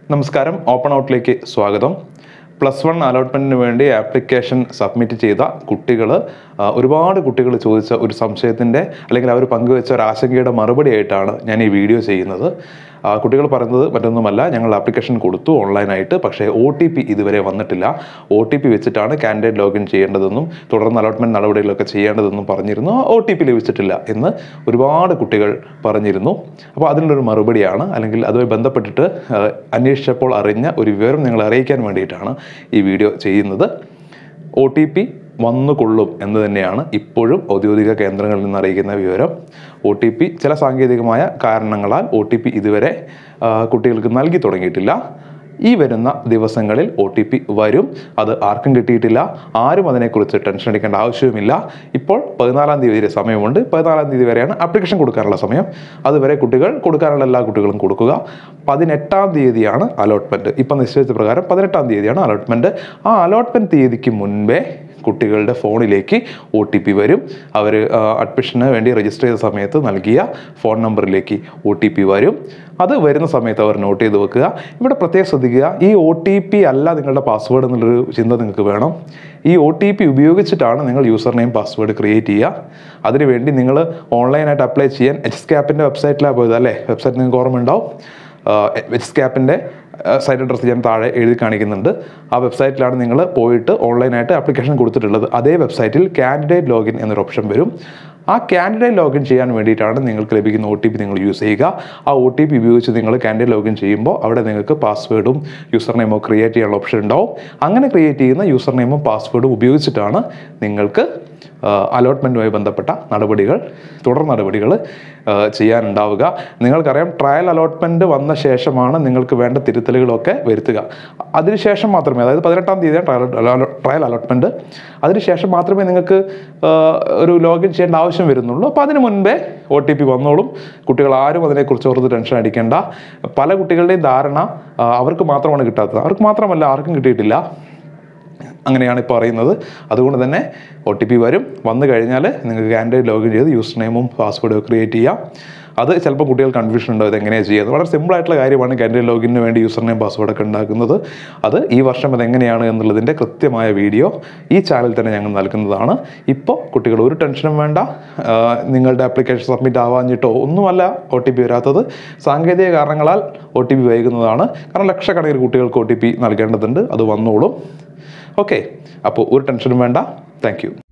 നമസ്കാരം ഓപ്പൺ ഔട്ടിലേക്ക് സ്വാഗതം plus one അലോട്ട്മെൻറ്റിന് വേണ്ടി ആപ്ലിക്കേഷൻ സബ്മിറ്റ് ചെയ്ത കുട്ടികൾ ഒരുപാട് കുട്ടികൾ ചോദിച്ച ഒരു സംശയത്തിൻ്റെ അല്ലെങ്കിൽ അവർ പങ്കുവെച്ച ഒരു ആശങ്കയുടെ മറുപടി ആയിട്ടാണ് ഞാൻ ഈ വീഡിയോ ചെയ്യുന്നത് ആ, കുട്ടികൾ പറയുന്നത് മറ്റൊന്നുമല്ല ഞങ്ങൾ ആപ്ലിക്കേഷൻ കൊടുത്തു ഓൺലൈനായിട്ട് പക്ഷേ ഒ ടി പി ഇതുവരെ വന്നിട്ടില്ല ഒ ടി പി വെച്ചിട്ടാണ് കാൻഡിഡേറ്റ് ലോഗിൻ ചെയ്യേണ്ടതെന്നും തുടർന്ന് അലോട്ട്മെൻറ്റ് നടപടികളൊക്കെ ചെയ്യേണ്ടതെന്നും പറഞ്ഞിരുന്നു ഒ ടി പി ലഭിച്ചിട്ടില്ല എന്ന് ഒരുപാട് കുട്ടികൾ പറഞ്ഞിരുന്നു അപ്പോൾ അതിനുള്ളൊരു മറുപടിയാണ് അല്ലെങ്കിൽ അതുമായി ബന്ധപ്പെട്ടിട്ട് ആ, അന്വേഷിച്ചപ്പോൾ അറിഞ്ഞ ഒരു വിവരം നിങ്ങളെ അറിയിക്കാൻ വേണ്ടിയിട്ടാണ് ഈ വീഡിയോ ചെയ്യുന്നത് ഒ ടി പി വന്നുകൊള്ളും എന്ന് തന്നെയാണ് ഇപ്പോഴും ഔദ്യോഗിക കേന്ദ്രങ്ങളിൽ നിന്ന് അറിയിക്കുന്ന വിവരം ഒ ടി പി ചില സാങ്കേതികമായ കാരണങ്ങളാൽ ഒ ടി പി ഇതുവരെ ആ, കുട്ടികൾക്ക് നൽകി തുടങ്ങിയിട്ടില്ല ഈ വരുന്ന ദിവസങ്ങളിൽ ഒ ടി പി വരും അത് ആർക്കും കിട്ടിയിട്ടില്ല ആരും അതിനെക്കുറിച്ച് ടെൻഷൻ അടിക്കേണ്ട ആവശ്യവുമില്ല ഇപ്പോൾ പതിനാലാം തീയതി വരെ സമയമുണ്ട് പതിനാലാം തീയതി വരെയാണ് ആപ്ലിക്കേഷൻ കൊടുക്കാനുള്ള സമയം അതുവരെ കുട്ടികൾ കൊടുക്കാനുള്ള എല്ലാ കുട്ടികളും കൊടുക്കുക പതിനെട്ടാം തീയതിയാണ് അലോട്ട്മെൻറ്റ് ഇപ്പം നിശ്ചയിച്ച പ്രകാരം പതിനെട്ടാം തീയതിയാണ് അലോട്ട്മെൻറ്റ് ആ അലോട്ട്മെൻറ്റ് തീയതിക്ക് മുൻപേ കുട്ടികളുടെ ഫോണിലേക്ക് ഒ ടി പി വരും അവർ അഡ്മിഷന് വേണ്ടി രജിസ്റ്റർ ചെയ്ത സമയത്ത് നൽകിയ ഫോൺ നമ്പറിലേക്ക് ഒ ടി പി വരും അത് വരുന്ന സമയത്ത് അവർ നോട്ട് ചെയ്ത് വെക്കുക ഇവിടെ പ്രത്യേകം ശ്രദ്ധിക്കുക ഈ ഒ ടി പി അല്ല നിങ്ങളുടെ പാസ്വേഡ് എന്നുള്ളൊരു ചിന്ത നിങ്ങൾക്ക് വേണം ഈ ഒ ടി പി ഉപയോഗിച്ചിട്ടാണ് നിങ്ങൾ യൂസർ നെയിം പാസ്വേഡ് ക്രിയേറ്റ് ചെയ്യുക അതിനുവേണ്ടി നിങ്ങൾ ഓൺലൈനായിട്ട് അപ്ലൈ ചെയ്യാൻ എച്ച് സ്കാപ്പിൻ്റെ വെബ്സൈറ്റിലാണ് പോയത് അല്ലേ വെബ്സൈറ്റ് നിങ്ങൾക്ക് ഓർമ്മ ഉണ്ടാവും എച്ച് സ്കാപ്പിൻ്റെ സൈറ്റ് അഡ്രസ്സ് ഞാൻ താഴെ എഴുതി കാണിക്കുന്നുണ്ട് ആ വെബ്സൈറ്റിലാണ് നിങ്ങൾ പോയിട്ട് ഓൺലൈനായിട്ട് ആപ്ലിക്കേഷൻ കൊടുത്തിട്ടുള്ളത് അതേ വെബ്സൈറ്റിൽ കാൻഡിഡേറ്റ് ലോഗിൻ എന്നൊരു ഓപ്ഷൻ വരും ആ കാൻഡിഡേറ്റ് ലോഗിൻ ചെയ്യാൻ വേണ്ടിയിട്ടാണ് നിങ്ങൾക്ക് ലഭിക്കുന്ന ഒ ടി പി നിങ്ങൾ യൂസ് ചെയ്യുക ആ ഒ ടി പി ഉപയോഗിച്ച് നിങ്ങൾ കാൻഡിഡേറ്റ് ലോഗിൻ ചെയ്യുമ്പോൾ അവിടെ നിങ്ങൾക്ക് പാസ്വേഡും യൂസർ നെയിമോ ക്രിയേറ്റ് ചെയ്യാനുള്ള ഓപ്ഷൻ ഉണ്ടാവും അങ്ങനെ ക്രിയേറ്റ് ചെയ്യുന്ന യൂസർ നെയിമും പാസ്വേഡും ഉപയോഗിച്ചിട്ടാണ് നിങ്ങൾക്ക് അലോട്ട്മെൻറ്റുമായി ബന്ധപ്പെട്ട നടപടികൾ തുടർ നടപടികൾ ചെയ്യാനുണ്ടാവുക നിങ്ങൾക്കറിയാം ട്രയൽ അലോട്ട്മെൻറ്റ് വന്ന ശേഷമാണ് നിങ്ങൾക്ക് വേണ്ട തിരുത്തലുകളൊക്കെ വരുത്തുക അതിനുശേഷം മാത്രമേ അതായത് പതിനെട്ടാം തീയതിയാണ് ട്രയൽ ട്രയൽ അലോട്ട്മെൻറ്റ് അതിനുശേഷം മാത്രമേ നിങ്ങൾക്ക് ആ, ഒരു ലോഗിൻ ചെയ്യേണ്ട ആവശ്യം വരുന്നുള്ളൂ അപ്പോൾ അതിന് മുൻപേ ഒ ടി പി വന്നോളും കുട്ടികൾ ആരും അതിനെക്കുറിച്ച് ഓർത്ത് ടെൻഷൻ അടിക്കേണ്ട പല കുട്ടികളുടെയും ധാരണ ആ, അവർക്ക് മാത്രമാണ് കിട്ടാത്തത് അവർക്ക് മാത്രമല്ല ആർക്കും കിട്ടിയിട്ടില്ല അങ്ങനെയാണ് ഇപ്പോൾ അറിയുന്നത് അതുകൊണ്ട് തന്നെ ഒ ടി പി വരും വന്നു കഴിഞ്ഞാൽ നിങ്ങൾക്ക് കാൻഡിഡേറ്റ് ലോഗിൻ ചെയ്ത് യൂസർ നെയിമും പാസ്വേഡും ക്രിയേറ്റ് ചെയ്യാം അത് ചിലപ്പോൾ കുട്ടികൾ കൺഫ്യൂഷൻ ഉണ്ടാവും ഇത് എങ്ങനെയാണ് ചെയ്യുന്നത് വളരെ സിമ്പിൾ ആയിട്ടുള്ള കാര്യമാണ് കാൻഡിഡേറ്റ് ലോഗിന് വേണ്ടി യൂസർ നെയിം പാസ്വേഡ് ഒക്കെ ഉണ്ടാക്കുന്നത് അത് ഈ വർഷം അത് എങ്ങനെയാണ് എന്നുള്ളതിൻ്റെ കൃത്യമായ വീഡിയോ ഈ ചാനൽ തന്നെ ഞങ്ങൾ നൽകുന്നതാണ് ഇപ്പോൾ കുട്ടികൾ ഒരു ടെൻഷനും വേണ്ട ആ, നിങ്ങളുടെ ആപ്ലിക്കേഷൻ സബ്മിറ്റ് ആവാഞ്ഞിട്ടോ ഒന്നുമല്ല ഒ ടി പി വരാത്തത് സാങ്കേതിക കാരണങ്ങളാൽ ഒ ടി പി വൈകുന്നതാണ് കാരണം ലക്ഷക്കണക്കിന് കുട്ടികൾക്ക് ഒ ടി പി നൽകേണ്ടതുണ്ട് അത് വന്നോളും ഓക്കെ അപ്പോൾ ഒരു ടെൻഷനും വേണ്ട താങ്ക് യു